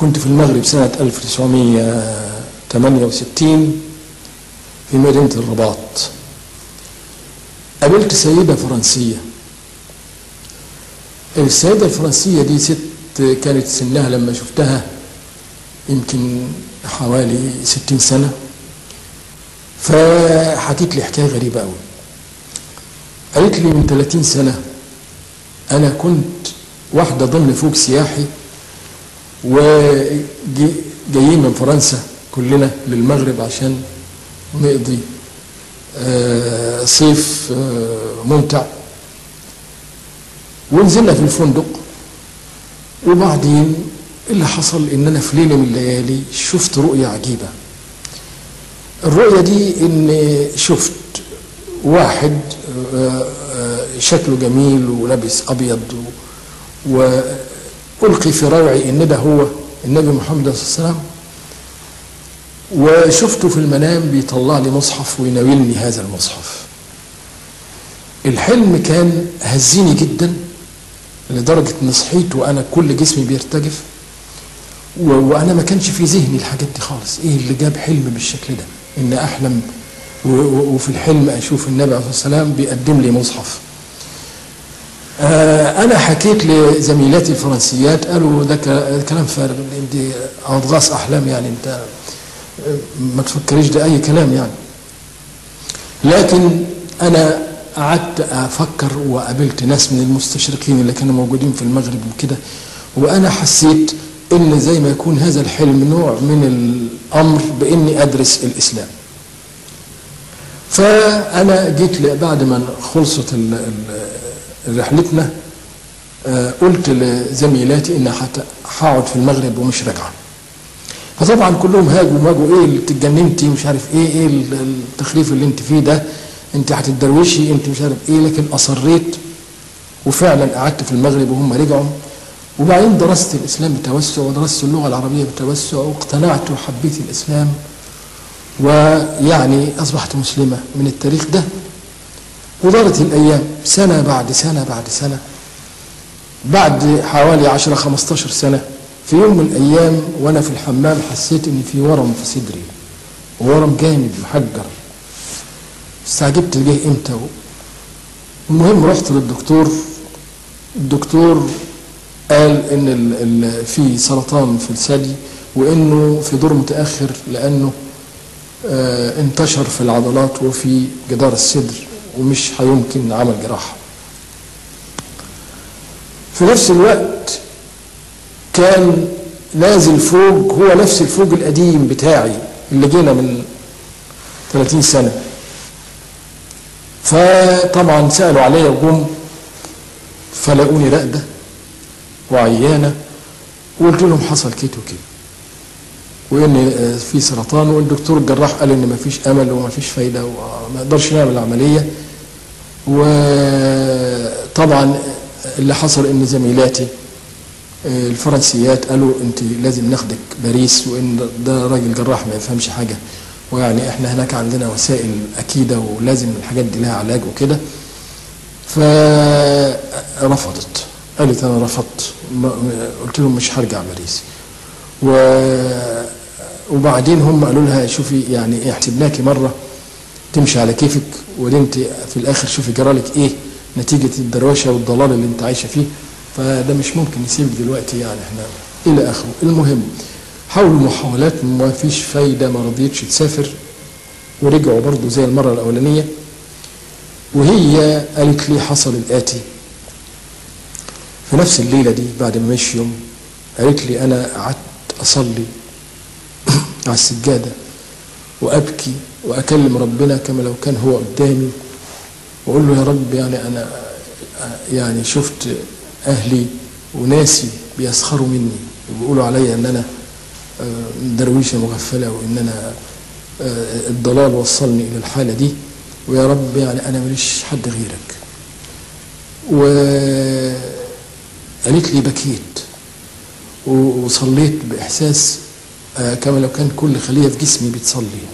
كنت في المغرب سنة 1968 في مدينة الرباط قابلت سيدة فرنسية السيدة الفرنسية دي ست كانت سنها لما شفتها يمكن حوالي ستين سنة فحكيت لي حكاية غريبة أوي قالت لي من 30 سنة أنا كنت واحدة ضمن فوق سياحي وجايين من فرنسا كلنا للمغرب عشان نقضي آه، صيف آه، ممتع ونزلنا في الفندق وبعدين اللي حصل ان انا في ليله من الليالي شفت رؤيه عجيبه الرؤيه دي ان شفت واحد آه، آه، شكله جميل ولابس ابيض و- والقي في روعي ان ده هو النبي محمد صلى الله عليه وسلم وشفته في المنام بيطلع لي مصحف ويناولني هذا المصحف الحلم كان هزني جدا لدرجة ان صحيت وانا كل جسمي بيرتجف و- وانا ما كانش في ذهني الحاجات دي خالص ايه اللي جاب حلم بالشكل ده ان احلم و- و- وفي الحلم اشوف النبي عليه الصلاه والسلام بيقدم لي مصحف آه، انا حكيت لزميلاتي الفرنسيات قالوا ده ك- كلام فارغ دي اضغاث احلام يعني انت آه، ما تفكريش ده اي كلام يعني لكن انا قعدت افكر وقابلت ناس من المستشرقين اللي كانوا موجودين في المغرب وكده وانا حسيت ان زي ما يكون هذا الحلم نوع من الامر باني ادرس الاسلام فانا جيت ل- بعد ما خلصت ال- ال- رحلتنا آه، قلت لزميلاتي ان هت- هقعد في المغرب ومش راجعه فطبعا كلهم هاجوا ماجوا ايه اللي اتجننتي مش عارف ايه ايه ال- التخريف اللي انت فيه ده انت هتتدروشي انت مش عارف ايه لكن اصريت وفعلا قعدت في المغرب وهم رجعوا وبعدين درست الاسلام بتوسع ودرست اللغه العربيه بتوسع واقتنعت وحبيت الاسلام ويعني اصبحت مسلمه من التاريخ ده ودارت الايام سنه بعد سنه بعد سنه بعد حوالي 10 15 سنه في يوم من الايام وانا في الحمام حسيت ان في ورم في صدري وورم جامد محجر استعجبت جه امتى المهم رحت للدكتور الدكتور قال ان ال ال في سرطان في الثدي وانه في دور متاخر لانه آه انتشر في العضلات وفي جدار الصدر ومش هيمكن عمل جراحه في نفس الوقت كان نازل فوق هو نفس الفوق القديم بتاعي اللي جينا من 30 سنه فطبعا سالوا عليا وجم فلاقوني راقده وعيانه وقلت لهم حصل كده وكده وان في سرطان والدكتور الجراح قال ان ما فيش امل وما فيش فايده وما نقدرش نعمل العمليه وطبعا اللي حصل ان زميلاتي الفرنسيات قالوا انت لازم ناخدك باريس وان ده راجل جراح ما يفهمش حاجه ويعني احنا هناك عندنا وسائل اكيده ولازم الحاجات دي لها علاج وكده فرفضت قالت انا رفضت قلت لهم مش هرجع باريس و وبعدين هم قالوا لها شوفي يعني احسبناكي مره تمشي على كيفك وانت في الاخر شوفي جرالك ايه نتيجه الدروشه والضلال اللي انت عايشه فيه فده مش ممكن نسيبك دلوقتي يعني احنا الى اخره المهم حاولوا محاولات ما فيش فايده ما رضيتش تسافر ورجعوا برضه زي المره الاولانيه وهي قالت لي حصل الاتي في نفس الليله دي بعد ما مشيوا قالت لي انا قعدت اصلي على السجاده وابكي واكلم ربنا كما لو كان هو قدامي واقول له يا رب يعني انا يعني شفت اهلي وناسي بيسخروا مني وبيقولوا عليا ان انا درويشه مغفله وان انا الضلال وصلني الى الحاله دي ويا رب يعني انا ماليش حد غيرك وقالت لي بكيت وصليت باحساس كما لو كان كل خليه في جسمي بتصلي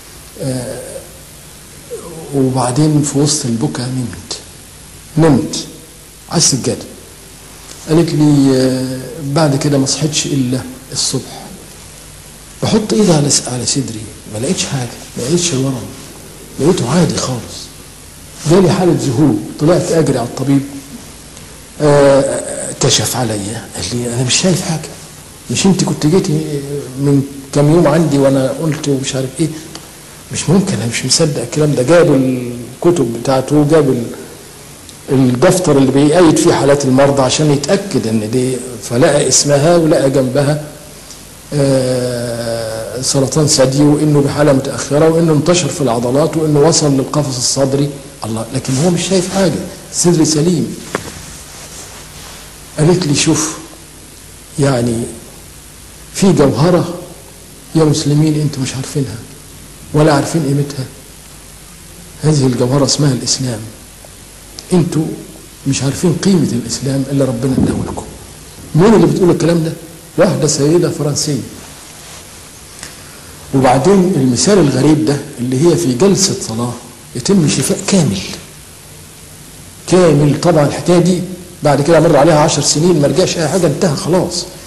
وبعدين في وسط البكا نمت نمت على السجاده قالت لي بعد كده ما صحيتش الا الصبح بحط ايدي على على صدري ما لقيتش حاجه ما لقيتش ورم لقيته عادي خالص جالي حاله ذهول طلعت اجري على الطبيب آه، كشف عليا قال لي انا مش شايف حاجه مش انت كنت جيتي من كام يوم عندي وانا قلت ومش عارف ايه مش ممكن انا مش مصدق الكلام ده جاب الكتب بتاعته جاب ال- الدفتر اللي بيقيد فيه حالات المرضى عشان يتاكد ان دي فلقى اسمها ولقى جنبها آه، سرطان ثدي وانه بحاله متاخره وانه انتشر في العضلات وانه وصل للقفص الصدري الله لكن هو مش شايف حاجه صدري سليم قالت لي شوف يعني في جوهره يا مسلمين انتم مش عارفينها ولا عارفين قيمتها هذه الجوهره اسمها الاسلام انتوا مش عارفين قيمه الاسلام الا ربنا اداه لكم مين اللي بتقول الكلام ده واحده سيده فرنسيه وبعدين المثال الغريب ده اللي هي في جلسه صلاه يتم شفاء كامل كامل طبعا الحكايه دي بعد كده مر عليها عشر سنين ما رجعش اي حاجه انتهى خلاص